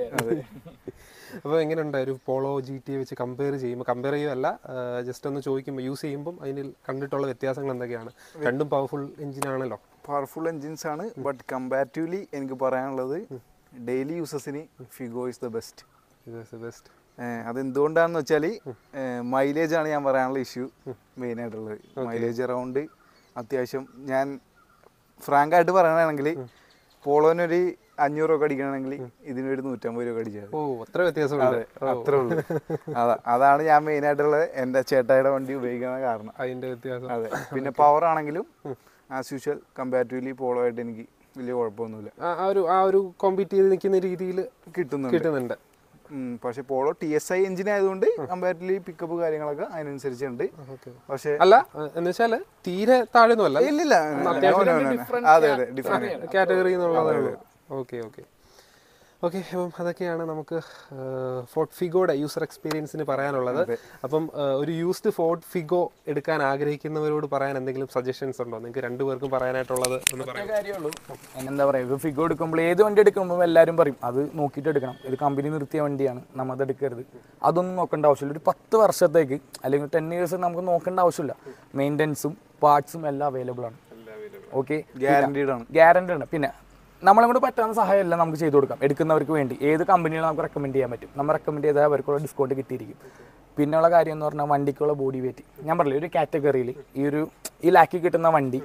അപ്പോൾ എങ്ങനെയുണ്ട് ഒരു പോളോ ജി ടി വെച്ച് കമ്പയർ ചെയ്യുമ്പോൾ കമ്പയർ ചെയ്യുമല്ല ജസ്റ്റ് ഒന്ന് ചോദിക്കുമ്പോൾ യൂസ് ചെയ്യുമ്പോൾ അതിൽ കണ്ടിട്ടുള്ള വ്യത്യാസങ്ങൾ എന്തൊക്കെയാണ് രണ്ടും പവർഫുൾ എഞ്ചിനാണല്ലോ പവർഫുൾ എൻജിൻസ് ആണ് ബട്ട് കമ്പാരിറ്റീവ്ലി എനിക്ക് പറയാനുള്ളത് ഡെയിലി യൂസസിന് Figo is the best best അതെന്തുകൊണ്ടാണെന്ന് വെച്ചാൽ മൈലേജ് ആണ് ഞാൻ പറയാനുള്ള ഇഷ്യൂ മെയിൻ ആയിട്ടുള്ളത് മൈലേജ് അറൗണ്ട് അത്യാവശ്യം ഞാൻ ഫ്രാങ്ക് ആയിട്ട് പറയണമെങ്കിൽ പോളോനൊരു അഞ്ഞൂറ് രൂപ അടിക്കണമെങ്കിൽ ഇതിനൊരു നൂറ്റമ്പത് രൂപ അടിച്ചത് ഓ അത്ര വ്യത്യാസമുണ്ട് അത്രേ ഉള്ളൂ അതാ അതാണ് ഞാൻ മെയിൻ ആയിട്ടുള്ളത് എൻ്റെ ചേട്ടായിയുടെ വണ്ടി ഉപയോഗിക്കുന്ന കാരണം അതിന്റെ വ്യത്യാസം അതെ പിന്നെ പവർ ആണെങ്കിലും ആസ് യൂഷ്വൽ കമ്പാരിറ്റീവ്ലി പോളോ ആയിട്ട് എനിക്ക് വലിയ കുഴപ്പമൊന്നുമില്ല ആ ആ ഒരു ആ ഒരു കോമ്പീറ്റ് ചെയ്ത് നിൽക്കുന്ന രീതിയിൽ കിട്ടുന്നുണ്ട് കിട്ടുന്നുണ്ട് ഉം, പക്ഷെ Polo T S I engine ആയതുകൊണ്ട് കമ്പാരിറ്റീവ്ലി പിക്കപ്പ് കാര്യങ്ങളൊക്കെ അതിനനുസരിച്ചുണ്ട് ഓക്കെ പക്ഷെ അല്ല എന്ന് വെച്ചാല് തീരെ താഴെയൊന്നും അല്ല ഇല്ലില്ല No, no, no, no. അതെ അതെ ഡിഫറെന്റ് കാറ്റഗറി എന്നുള്ളതാണ് ഓക്കെ ഓക്കെ ഓക്കെ അപ്പം അതൊക്കെയാണ് നമുക്ക് ഫോർട്ട് ഫിഗോയുടെ യൂസർ എക്സ്പീരിയൻസിന് പറയാനുള്ളത് അപ്പം ആ, ഒരു യൂസ്ഡ് ഫോർട്ട് ഫിഗോ എടുക്കാൻ ആഗ്രഹിക്കുന്നവരോട് പറയാൻ എന്തെങ്കിലും സജഷൻസ് ഉണ്ടോ നിങ്ങൾക്ക് രണ്ടുപേർക്കും പറയാനായിട്ടുള്ളത് ഒന്ന് പറയാം കാര്യമുള്ളൂ എന്താ പറയുക ഇപ്പോൾ ഫിഗോ എടുക്കുമ്പോൾ ഏത് വണ്ടി എടുക്കുമ്പോൾ എല്ലാവരും പറയും അത് നോക്കിയിട്ട് എടുക്കണം ഇത് കമ്പനി നിർത്തിയ വണ്ടിയാണ് നമ്മൾ അത് എടുക്കരുത് അതൊന്നും നോക്കേണ്ട ആവശ്യമില്ല ഒരു പത്ത് വർഷത്തേക്ക് അല്ലെങ്കിൽ ടെൻ ഇയേഴ്സ് നമുക്ക് നോക്കേണ്ട ആവശ്യമില്ല മെയിൻ്റനൻസും പാർട്സും എല്ലാം അവൈലബിൾ ആണ് ഓക്കെ ഗ്യാരണ്ടീഡ് ആണ് ഗ്യാരണ്ടി ആണ് പിന്നെ നമ്മളെ കൊണ്ട് പറ്റാവുന്ന സഹായം എല്ലാം നമുക്ക് ചെയ്തു കൊടുക്കാം എടുക്കുന്നവർക്ക് വേണ്ടി ഏത് കമ്പനികളും നമുക്ക് റെക്കമെൻഡ് ചെയ്യാൻ പറ്റും നമ്മൾ റെക്കമെൻഡ് ചെയ്താൽ അവർക്കുള്ള ഡിസ്കൗണ്ട് കിട്ടിയിരിക്കും പിന്നെയുള്ള കാര്യം എന്ന് പറഞ്ഞാൽ വണ്ടിക്കുള്ള ബോഡി വെയിറ്റ് ഞാൻ പറഞ്ഞില്ല ഒരു കാറ്റഗറിയിൽ ഈ ഒരു ഈ ലാക്കി കിട്ടുന്ന വണ്ടി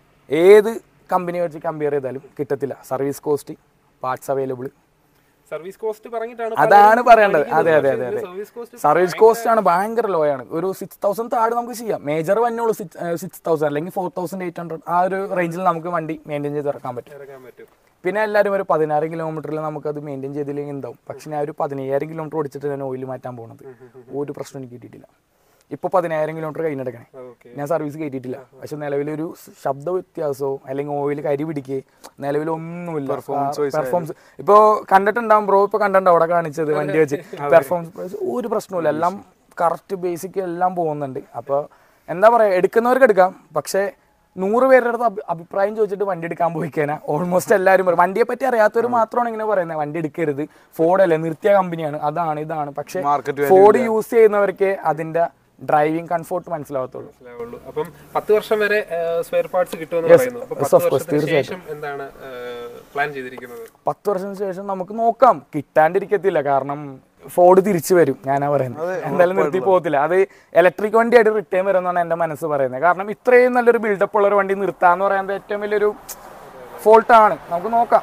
ഏത് കമ്പനി വെച്ച് കമ്പയർ ചെയ്താലും കിട്ടത്തില്ല service cost parts available service cost പറഞ്ഞിട്ടാണ് അതാണ് പറയേണ്ടത് അതെ അതെ അതെ അതെ സർവീസ് കോസ്റ്റ് സർവീസ് കോസ്റ്റ് ആണ് ഭയങ്കര ലോ ആണ് ഒരു സിക്സ് തൗസൻഡ് താഴെ നമുക്ക് ചെയ്യാം മേജർ വന്നുള്ളൂ സിക്സ് തൗസൻഡ് അല്ലെങ്കിൽ ഫോർ തൗസൻഡ് എയ്റ്റ് ഹൺഡ്രഡ് ആ ഒരു റേഞ്ചിൽ നമുക്ക് വണ്ടി മെയിൻറ്റെയിൻ ചെയ്ത് ഇറക്കാൻ പറ്റും ഇറക്കാൻ പറ്റും പിന്നെ എല്ലാവരും ഒരു പതിനായിരം കിലോമീറ്ററിൽ നമുക്ക് അത് മെയിൻറ്റെയിൻ ചെയ്തില്ലെങ്കിൽ എന്താവും പക്ഷെ ഞാൻ ഒരു പതിനയ്യായിരം കിലോമീറ്റർ ഓടിച്ചിട്ട് ഞാൻ ഓയിൽ മാറ്റാൻ പോകുന്നത് ഒരു പ്രശ്നം എനിക്ക് കിട്ടിയിട്ടില്ല ഇപ്പോൾ പതിനായിരം കിലോമീറ്റർ കഴിഞ്ഞെടുക്കണേ ഓക്കെ ഞാൻ സർവീസ് കയറ്റിയിട്ടില്ല പക്ഷെ നിലവിലൊരു ശബ്ദ വ്യത്യാസമോ അല്ലെങ്കിൽ ഓയിൽ കരി പിടിക്കേ നിലവിലൊന്നുമില്ല പെർഫോമൻസ് ഇപ്പോൾ കണ്ടിട്ടുണ്ടാവും ബ്രോ ഇപ്പോൾ കണ്ടിട്ടുണ്ടാവും അവിടെ കാണിച്ചത് വണ്ടി വെച്ച് പെർഫോമൻസ് ഒരു പ്രശ്നമില്ല എല്ലാം കറക്റ്റ് ബേസിക് എല്ലാം പോകുന്നുണ്ട് അപ്പോൾ എന്താ പറയുക എടുക്കുന്നവർക്ക് എടുക്കാം പക്ഷേ നൂറ് പേരുടെ അടുത്ത് അഭി- അഭിപ്രായം ചോദിച്ചിട്ട് വണ്ടി എടുക്കാൻ പോയി കഴിഞ്ഞാൽ ഓൾമോസ്റ്റ് എല്ലാവരും പറയും വണ്ടിയെ പറ്റി അറിയാത്തവർ മാത്രമാണ് ഇങ്ങനെ പറയുന്നത് വണ്ടി എടുക്കരുത് ഫോർഡ് അല്ലേ നിർത്തിയ കമ്പനിയാണ് അതാണ് ഇതാണ് പക്ഷേ Market ഫോർഡ് യൂസ് ചെയ്യുന്നവർക്ക് അതിന്റെ ഡ്രൈവിംഗ് കംഫോർട്ട് മനസ്സിലാവത്തുള്ളൂ മനസ്സിലാവുള്ളൂ അപ്പം പത്ത് വർഷം വരെ സ്പെയർ പാർട്സ് കിട്ടുമെന്ന് പറയുന്നു അപ്പൊ yes, പത്ത് of course, വർഷത്തിന് ശേഷം എന്താണ് പ്ലാൻ ചെയ്തിരിക്കുന്നത് പത്ത് വർഷത്തിന് ശേഷം നമുക്ക് നോക്കാം കിട്ടാണ്ടിരിക്കത്തില്ല കാരണം ഫോർഡ് തിരിച്ചു വരും ഞാനാ പറയുന്നത് എന്തായാലും നിർത്തി പോകത്തില്ല അത് ഇലക്ട്രിക് വണ്ടിയായിട്ട് റിട്ടേൺ വരുമെന്നാണ് എൻ്റെ മനസ്സ് പറയുന്നത് കാരണം ഇത്രയും നല്ലൊരു ബിൽഡപ്പ് ഉള്ള ഒരു വണ്ടി നിർത്താന്ന് പറയുന്നത് ഏറ്റവും വലിയൊരു ഫോൾട്ടാണ് നമുക്ക് നോക്കാം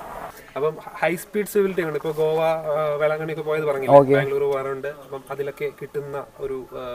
അപ്പം ഹൈ സ്പീഡ് സിവിലിറ്റി ഉണ്ട് ഇപ്പൊ ഗോവ ആ, വേളാങ്കണ്ണി ഒക്കെ പോയത് പറഞ്ഞില്ലേ ബാംഗ്ലൂർ പോകാറുണ്ട് അപ്പം അതിലൊക്കെ കിട്ടുന്ന ഒരു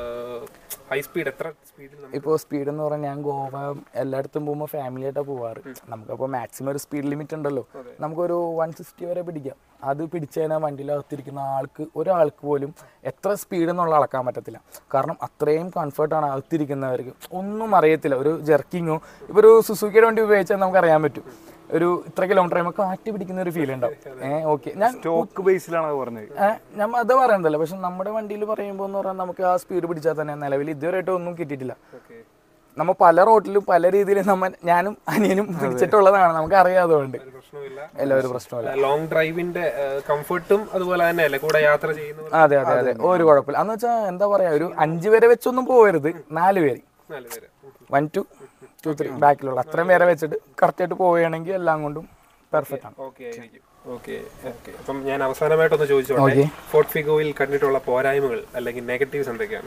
ഹൈ സ്പീഡ് എത്ര സ്പീഡിൽ നമുക്ക് ഇപ്പോൾ സ്പീഡ് എന്ന് പറഞ്ഞാൽ ഞാൻ ഗോവ എല്ലായിടത്തും പോകുമ്പോൾ ഫാമിലി ആയിട്ടാണ് പോവാറ് നമുക്കപ്പോൾ മാക്സിമം ഒരു സ്പീഡ് ലിമിറ്റ് ഉണ്ടല്ലോ നമുക്കൊരു വൺ സിക്സ്റ്റി വരെ പിടിക്കാം അത് പിടിച്ചു കഴിഞ്ഞാൽ വണ്ടിയിലകത്തിരിക്കുന്ന ആൾക്ക് ഒരാൾക്ക് പോലും എത്ര സ്പീഡ് എന്നുള്ള അളക്കാൻ പറ്റത്തില്ല കാരണം അത്രയും കംഫർട്ടാണ് അകത്തിരിക്കുന്നവർക്ക് ഒന്നും അറിയത്തില്ല ഒരു ജെർക്കിങ്ങോ ഇപ്പോൾ ഒരു സുസുക്കിയുടെ വണ്ടി ഉപയോഗിച്ചാൽ നമുക്ക് അറിയാൻ പറ്റും ഒരു ഇത്ര കിലോമീറ്റർ കഴിയുമ്പോൾ കാറ്റ് പിടിക്കുന്ന ഒരു ഫീൽ ഉണ്ടാവും ഏഹ് ഓക്കെ ഞാൻ ടോക്ക് ബേസിലാണ് അത് പറഞ്ഞത് ഏഹ് ഞാൻ അത് പറയുന്നതല്ല പക്ഷെ നമ്മുടെ വണ്ടിയിൽ പറയുമ്പോൾ എന്ന് പറഞ്ഞാൽ നമുക്ക് ആ സ്പീഡ് പിടിച്ചാൽ തന്നെ നിലവിൽ ഇതുവരെയായിട്ട് ഒന്നും കിട്ടിയിട്ടില്ല ഓക്കെ നമ്മ പല റോട്ടിലും പല രീതിയിലും നമ്മ ഞാനും അനിയനും പിടിച്ചിട്ടുള്ളതാണ് നമുക്ക് അറിയാതുകൊണ്ട് പ്രശ്നമില്ല എല്ലാ ഒരു പ്രശ്നമില്ല ലോങ് ഡ്രൈവിന്റെ കംഫർട്ടും അതുപോലെ തന്നെയല്ലേ കൂടെ യാത്ര ചെയ്യുന്നവർ അതെ അതെ അതെ ഒരു കുഴപ്പമില്ല അന്ന് വെച്ചാൽ എന്താ പറയാ ഒരു അഞ്ച് പേരെ വെച്ചൊന്നും പോകരുത് നാല് പേര് നാല് പേര് വൺ ടു ടു ത്രീ ബാക്കിലുള്ള അത്രയും പേരെ വെച്ചിട്ട് കറക്റ്റായിട്ട് പോവുകയാണെങ്കിൽ എല്ലാം കൊണ്ടും പെർഫെക്റ്റ് ആണ് ഓക്കെ ആയിരിക്കും ഓക്കെ ഓക്കെ അപ്പം ഞാൻ അവസാനമായിട്ടൊന്ന് ചോദിച്ചോട്ടെ Okay. ഫോർട്ട് ഫിഗോയിൽ കണ്ടിട്ടുള്ള പോരായ്മകൾ അല്ലെങ്കിൽ നെഗറ്റീവ്സ് എന്തൊക്കെയാണ്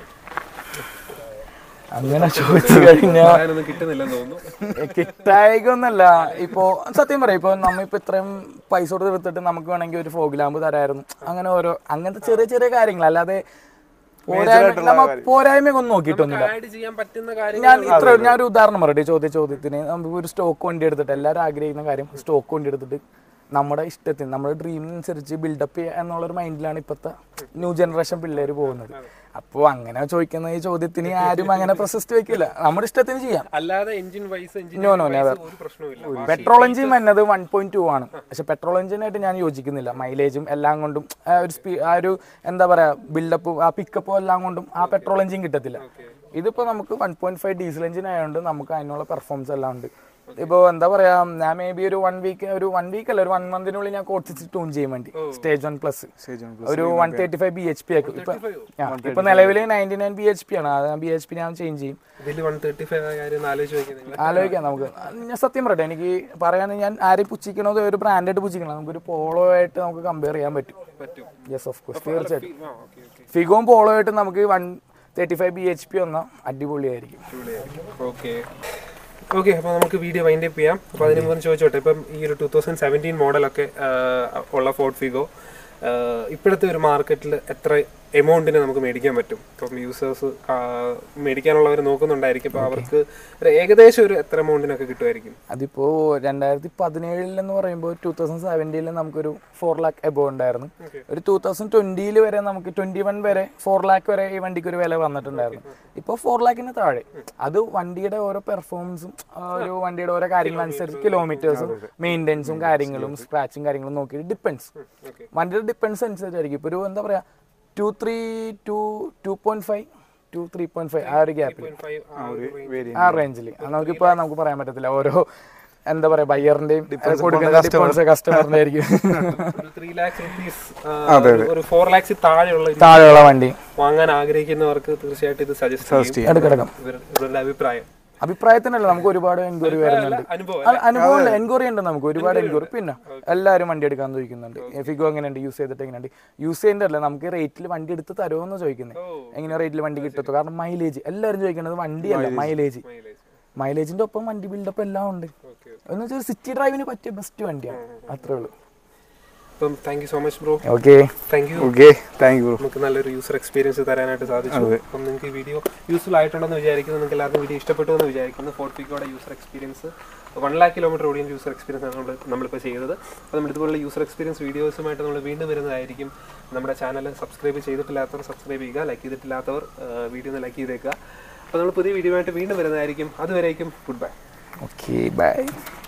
അങ്ങനെ ചോദിച്ചു കഴിഞ്ഞാൽ പറയാനൊന്നും കിട്ടുന്നില്ലെന്ന് തോന്നുന്നു കിട്ടായികൊന്നല്ല ഇപ്പോ സത്യം പറയാം ഇപ്പൊ നമ്മ ഇപ്പൊ ഇത്രയും പൈസ കൊടുത്ത് എടുത്തിട്ട് നമുക്ക് വേണമെങ്കിൽ ഒരു ഫോഗ് ലാമ്പ് തരായിരുന്നു അങ്ങനെ ഓരോ അങ്ങനത്തെ ചെറിയ ചെറിയ കാര്യങ്ങൾ അല്ലാതെ പോരായ്മ നമ്മ പോരായ്മയൊന്നും നോക്കിയിട്ടൊന്നുമില്ല ആഡ് ചെയ്യാൻ പറ്റുന്ന കാര്യം ഞാൻ ഇത്ര ഞാൻ ഒരു ഉദാഹരണം പറയട്ടെ ഈ ചോദ്യ ചോദ്യത്തിന് നമുക്ക് ഒരു സ്റ്റോക്ക് വണ്ടി എടുത്തിട്ട് എല്ലാവരും ആഗ്രഹിക്കുന്ന കാര്യം സ്റ്റോക്ക് വണ്ടി എടുത്തിട്ട് നമ്മുടെ ഇഷ്ടത്തിന് നമ്മുടെ ഡ്രീമിനനുസരിച്ച് ബിൽഡപ്പ് ചെയ്യുക എന്നുള്ളൊരു മൈൻഡിലാണ് ഇപ്പോഴത്തെ ന്യൂ ജനറേഷൻ പിള്ളേർ പോകുന്നത് അപ്പോൾ അങ്ങനെ ചോദിക്കുന്ന ഈ ചോദ്യത്തിന് ആരും അങ്ങനെ പ്രശസ്തി വെക്കില്ല നമ്മുടെ ഇഷ്ടത്തിന് ചെയ്യാം അല്ലാതെ engine wise engine No, no, never. ഒരു പ്രശ്നവുമില്ല പെട്രോൾ എഞ്ചിൻ വരുന്നത് വൺ പോയിന്റ് ടു ആണ് പക്ഷെ പെട്രോൾ എഞ്ചിനായിട്ട് ഞാൻ യോജിക്കുന്നില്ല മൈലേജും എല്ലാം കൊണ്ടും ആ ഒരു സ്പീ ആ ഒരു എന്താ പറയാ ബിൽഡപ്പും ആ പിക്കപ്പും എല്ലാം കൊണ്ടും ആ പെട്രോൾ എഞ്ചിൻ കിട്ടത്തില്ല ഇതിപ്പോ നമുക്ക് one point five diesel engine ആയതുകൊണ്ട് നമുക്ക് അതിനുള്ള പെർഫോമൻസ് എല്ലാം ഉണ്ട് ഇപ്പോൾ എന്താ പറയാ ഞാൻ മേ ബി ഒരു വൺ വീക്ക് ഒരു വൺ വീക്ക് അല്ല ഒരു വൺ മന്തിനുള്ളിൽ ഞാൻ കോട്ടിച്ച് ട്യൂൺ ചെയ്യാൻ വേണ്ടി stage one plus Stage one ഒരു one thirty five B H P ആക്കും ഇപ്പൊ ആ, ഇപ്പൊ നിലവിൽ ninety nine B H P ആണ് അത് ബി എച്ച് പി ഞാൻ ചേഞ്ച് ചെയ്യും ഇതിൽ വൺ തേർട്ടി ഫൈവ് കാര്യം ഒന്ന് ആലോചിച്ച് നോക്കിയത് ആലോചിക്കാം നമുക്ക് ഞാൻ സത്യം പറയട്ടെ എനിക്ക് പറയാൻ ഞാൻ ആരെയും പുച്ഛിക്കണത് ഒരു ബ്രാൻഡായിട്ട് പുച്ഛിക്കണം നമുക്കൊരു പോളോ ആയിട്ട് നമുക്ക് കമ്പയർ ചെയ്യാൻ പറ്റും പറ്റും യെസ് ഓഫ് കോഴ്സ് തീർച്ചയായിട്ടും ആ ഓക്കെ ഓക്കെ ഫിഗോം പോളോ ആയിട്ട് നമുക്ക് one thirty five B H P വന്നാൽ അടിപൊളിയായിരിക്കും ഓക്കെ ഓക്കെ അപ്പോൾ നമുക്ക് വീഡിയോ വൈൻഡ് അപ്പ് ചെയ്യാം അപ്പോൾ അതിന് മുമ്പ് ചോദിച്ചോട്ടെ ഇപ്പം ഈ ഒരു ടൂ തൗസൻഡ് സെവൻറ്റീൻ മോഡലൊക്കെ ഉള്ള ഫോർട്ട് ഫിഗോ ഇപ്പോഴത്തെ ഒരു മാർക്കറ്റിൽ എത്ര എമൗണ്ടിന് നമുക്ക് മേടിക്കാൻ പറ്റും ഇപ്പം യൂസേഴ്സ് മേടിക്കാനുള്ളവർ നോക്കുന്നുണ്ടായിരിക്കും അപ്പോൾ അവർക്ക് ഒരു ഏകദേശം ഒരു എത്ര എമൗണ്ടിനൊക്കെ കിട്ടുമായിരിക്കും അതിപ്പോ രണ്ടായിരത്തി പതിനേഴിൽ എന്ന് പറയുമ്പോൾ ടൂ തൗസൻഡ് സെവൻറ്റീനിൽ നമുക്കൊരു ഫോർ ലാക്ക് എബോ ഉണ്ടായിരുന്നു Okay. ഒരു ടൂ തൗസൻഡ് ട്വന്റിയിൽ വരെ നമുക്ക് ട്വന്റി വൺ വരെ ഫോർ ലാക്ക് വരെ ഈ വണ്ടിക്ക് ഒരു വില വന്നിട്ടുണ്ടായിരുന്നു ഇപ്പോൾ ഫോർ ലാക്കിന് താഴെ അത് വണ്ടിയുടെ ഓരോ പെർഫോമൻസും ഒരു വണ്ടിയുടെ ഓരോ കാര്യങ്ങൾ അനുസരിച്ച് കിലോമീറ്റേഴ്സും മെയിൻ്റെനൻസും കാര്യങ്ങളും സ്ക്രാച്ചും കാര്യങ്ങളും നോക്കിയിട്ട് ഡിപ്പെൻസ് ഓക്കെ വണ്ടിയുടെ ഡിപ്പെൻസ് അനുസരിച്ചായിരിക്കും ഇപ്പോൾ ഒരു എന്താ പറയാ two three two two point five two three point five ആ ഒരു ഗ്യാപ്പിൽ ഫൈവ് വേരിയന്റ് ആ റേഞ്ചിൽ നമുക്കിപ്പോ നമുക്ക് പറയാൻ പറ്റത്തില്ല ഓരോ എന്താ പറയാ ബയ്യറിന്റെയും കൊടുക്കുന്ന ഡിപ്പെൻസ് കസ്റ്റമറിന്റെ ആയിരിക്കും ഒരു ത്രീ ലാക്സ് റുപ്പീസ് ഒരു ഫോർ ലാക്സ് താഴെയുള്ള ഒരു താഴെയുള്ള വണ്ടി വാങ്ങാൻ ആഗ്രഹിക്കുന്നവർക്ക് തീർച്ചയായിട്ടും ഇത് സജസ്റ്റ് ചെയ്യും എടുക്കെടുക്കാം ഇവർ- ഇവരുടെ അഭിപ്രായം അഭിപ്രായത്തിനല്ല നമുക്ക് ഒരുപാട് എൻക്വയറി വരുന്നുണ്ട് അനുഭവം അ- അനുഭവം എൻക്വയറി ഉണ്ട് നമുക്ക് ഒരുപാട് എൻക്വയറി പിന്നെ എല്ലാവരും വണ്ടി എടുക്കാൻ ചോദിക്കുന്നുണ്ട് ഫിഗോ എങ്ങനെയുണ്ട് യൂസ് ചെയ്തിട്ട് എങ്ങനെയുണ്ട് യൂസ് ചെയ്യുന്നതല്ല നമുക്ക് റേറ്റിൽ വണ്ടി എടുത്ത് തരുമോ ചോദിക്കുന്നത് ഓ. എങ്ങനെ റേറ്റിൽ വണ്ടി കിട്ടും കാരണം മൈലേജ് എല്ലാവരും ചോദിക്കുന്നത് വണ്ടിയല്ല മൈലേജ് മൈലേജ് മൈലേജിന്റെ ഒപ്പം വണ്ടി ബിൽഡപ്പ് എല്ലാം ഉണ്ട് ഓക്കെ എന്ന് വെച്ചാൽ സിറ്റി ഡ്രൈവിന് പറ്റിയ ബെസ്റ്റ് വണ്ടിയാണ് അത്രേ ഉള്ളൂ അപ്പം thank you so much bro okay thank you okay thank you നമുക്ക് നല്ലൊരു യൂസർ എക്സ്പീരിയൻസ് തരാനായിട്ട് സാധിച്ചു അപ്പം നിങ്ങൾക്ക് ഈ വീഡിയോ യൂസ്ഫുൾ ആയിട്ടുണ്ടെന്ന് വിചാരിക്കുന്നു നിങ്ങൾക്ക് എല്ലാവർക്കും വീഡിയോ ഇഷ്ടപ്പെട്ടു എന്ന് വിചാരിക്കുന്നു ഫോർട്ട് പിക്കോടെ user experience one lakh kilometre ഓടിയ യൂസർ എക്സ്പീരിയൻസ് ആണ് നമ്മൾ നമ്മളിപ്പോൾ ചെയ്തത് അപ്പോൾ നമ്മൾ ഇതുപോലുള്ള യൂസർ എക്സ്പീരിയൻസ് വീഡിയോസുമായിട്ട് നമ്മൾ വീണ്ടും വരുന്നതായിരിക്കും നമ്മുടെ ചാനൽ സബ്സ്ക്രൈബ് ചെയ്തിട്ടില്ലാത്തവർ സബ്സ്ക്രൈബ് ചെയ്യുക ലൈക്ക് ചെയ്തിട്ടില്ലാത്തവർ വീഡിയോ ഒന്ന് ലൈക്ക് ചെയ്തേക്കുക അപ്പോൾ നമ്മൾ പുതിയ വീഡിയോ ആയിട്ട് വീണ്ടും വരുന്നതായിരിക്കും അതുവരേക്കും ഗുഡ് ബൈ ഓക്കെ ബൈ